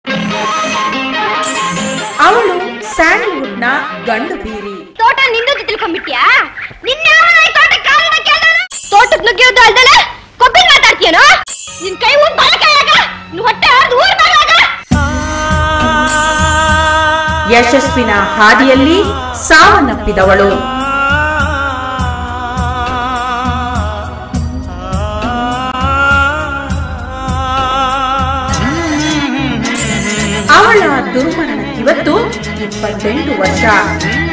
ಅವಳು ಸ್ಯಾಂಡಲ್ವುಡ್ನ ಗಂಡು ಬೀರಿ ತೋಟ ನಿಂದದ್ದು ತಿಳ್ಕೊಂಡ್ಬಿಟ್ಯಾ ನಿನ್ನ ತೋಟ ಕಾರಣ ಕೇಳ್ದವನು ತೋಟಕ್ ನುಗ್ಗಿಯೋದು ಅಲ್ದಲೆ ಕೊಬ್ಬಿನ ಮಾತಾಡ್ತೀಯನೋ ನಿನ್ ಕೈ ಊರ್ ಬಾಳಕಾಯಾಗ ನಿನ್ ಹೊಟ್ಟೆ ಹರಿದು ಊರ್ ಬಾಳಾಗ ಯಶಸ್ವಿನ ಹಾದಿಯಲ್ಲಿ ಸಾವನ್ನಪ್ಪಿದವಳು ಅವಳ ದುರ್ಮರಣಕ್ಕಿವತ್ತು ಇಪ್ಪತ್ತೆಂಟು ವರ್ಷ